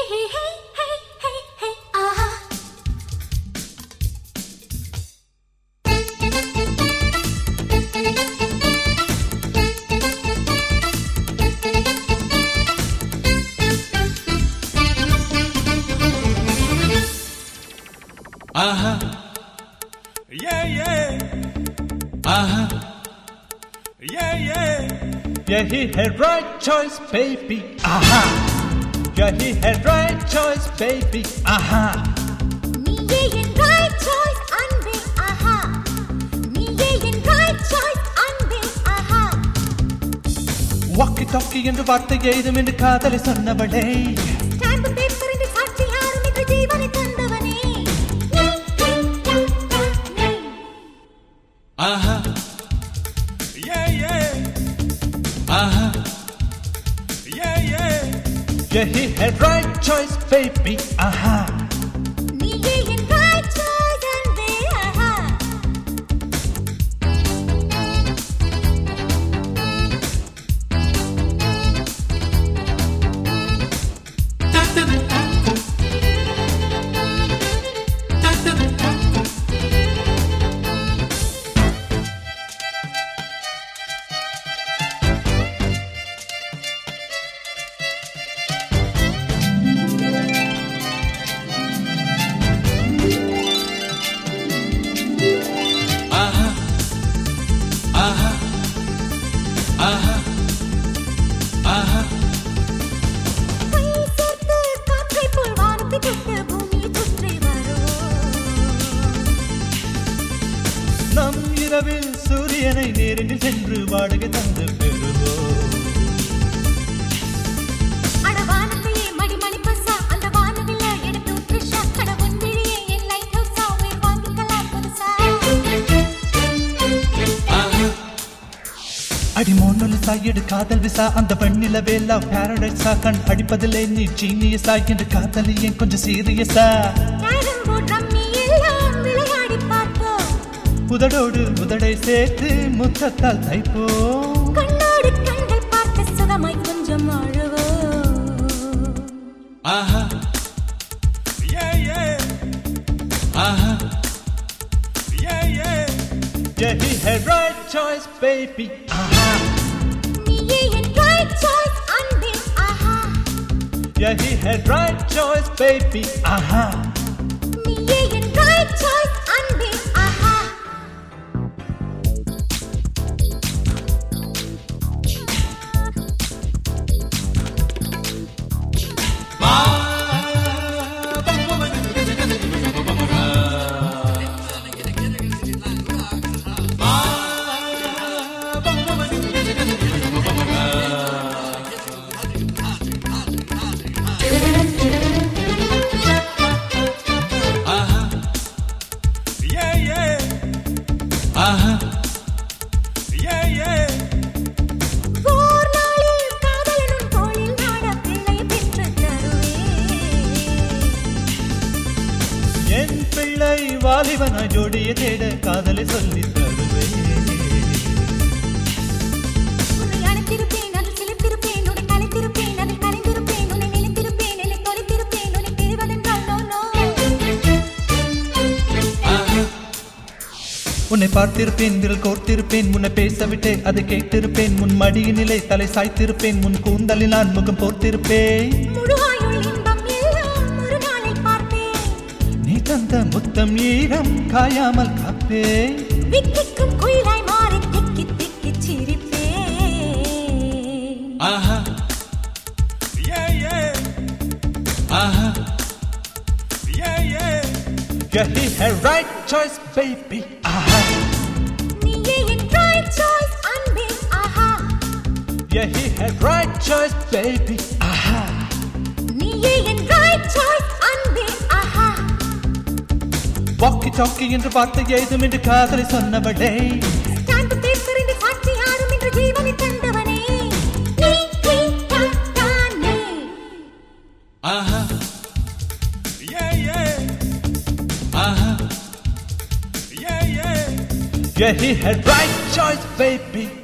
hey, hey, hey, hey, hey, aha. Aha. Yeah, yeah. Aha. Yeah, yeah. Yeah, he had right choice, baby. Aha. Yeah, he had right choice, baby. Aha. நீயே என் right choice, அன்பே, ஆஹா. நீயே என் right choice, அன்பே, ஆஹா. Walkie talkie என்று வார்த்தை ஏதும் என்று காதலை சொன்னவளே Stamp paper என்று சாட்சி யாரும் இன்று ஜீவனை தந்தவனே. நீ, நீ, நீ, நீ, நீ. Aha. Yeah, yeah. Aha. Yeah, yeah. Yeah, he had right choice, baby. Aha. நீயே என் right choice, அன்பே, ஆஹா. Aha. Aha. Aha. Aha. கை சேர்த்து காற்றைப் போல் வானத்தைத் தொட்டு பூமியைச் சுற்றி வரும். நம் இரவில் சூரியனை நேரில் சென்று வாடகை தந்து பெறுவோம் அட வானத்தையே மடிமணி பஸ்ஸா, அந்த வானவில்ல எடுத்து உத்ரிஷா, அட உன் விழியே என் light house-ஆ, உயிர் வாங்கிக்கலாம் புதுசா. Aha. அடி மோனொலி சாயிடு காதல் விசா அந்த பெண்ணில வேலா பாரடைஸா கண் அடிப்பதிலே நீ ஜீனியஸா என்று காதலி ஏன் கொஞ்சம் சீரியஸா கேரம் போர்ட் ரம்மி எல்லாம் விளையாடிப் பார்ப்போம். உதடோடு உதடை சேர்த்து முத்தத்தால் தைப்போம் கண்ணோடு கண்கள் பார்த்து சுகமாய் கொஞ்சம் அழுவோம். Aha. Yeah, yeah. Aha. Yeah, yeah. Yeah, he had right choice, baby. Aha. நீயே என் right choice, அன்பே, ஆஹா. Yeah, he had right choice, baby. Aha. நீயே என் right choice, அன்பே, ஆஹா. Aha. Yeah, yeah. Aha. Yeah, yeah. ஓர் நாளில் காதலனும் தோளில் நாட பிள்ளையை பெற்றுத் தருவேன். என் பிள்ளை வாலிபன ஜோடிய தேட காதலை சொல்லி தருவேன் உன்னை அழைத்திருப்பேன், அதில் சிலிர்த்திருப்பேன், உன்னை கலைத்திருப்பேன், அதில் கலைந்திருப்பேன், உன்னை நினைத்திருப்பேன், என்னை தொலைத்திருப்பேன், உன்னை பிரிவதென்றால் no, no. Aha. உன்னை பார்த்திருப்பேன் விரல் கோர்த்திருப்பேன் உன்னை பேசவிட்டே அதை கேட்டிருப்பேன் உன் மடியினிலே தலை சாய்த்திருப்பேன் உன் கூந்தலில் நான் முகம் போர்த்திருப்பேன் முழு ஆயுள் இன்பம் எல்லாம் ஒரு நாளில் பார்ப்பேன். நீ தந்த முத்தம் ஈரம் காயாமல் காப்பேன் விக்கிக்கும் குயிலாய் மாறி திக்கி திக்கிச் சிரிப்பேன். Aha. Yeah, yeah. Aha. Yeah, yeah. Yeah, he had right choice, baby. Aha. நீயே என் right choice, அன்பே, ஆஹா. Yeah, he had right choice, baby. Aha. நீயே என் right choice, அன்பே, ஆஹா. வாக்கி டாக்கி என்று வார்த்தை ஏதும் என்று காதலை சொன்னவளே ஸ்டாம்பு பேப்பர் என்று சாட்சி யாரும் இன்று ஜீவனை தந்தவனே. நீ, நீ, தான், தானே. Aha. Yeah, yeah. Aha. Yeah, yeah. Yeah, he had right choice, baby.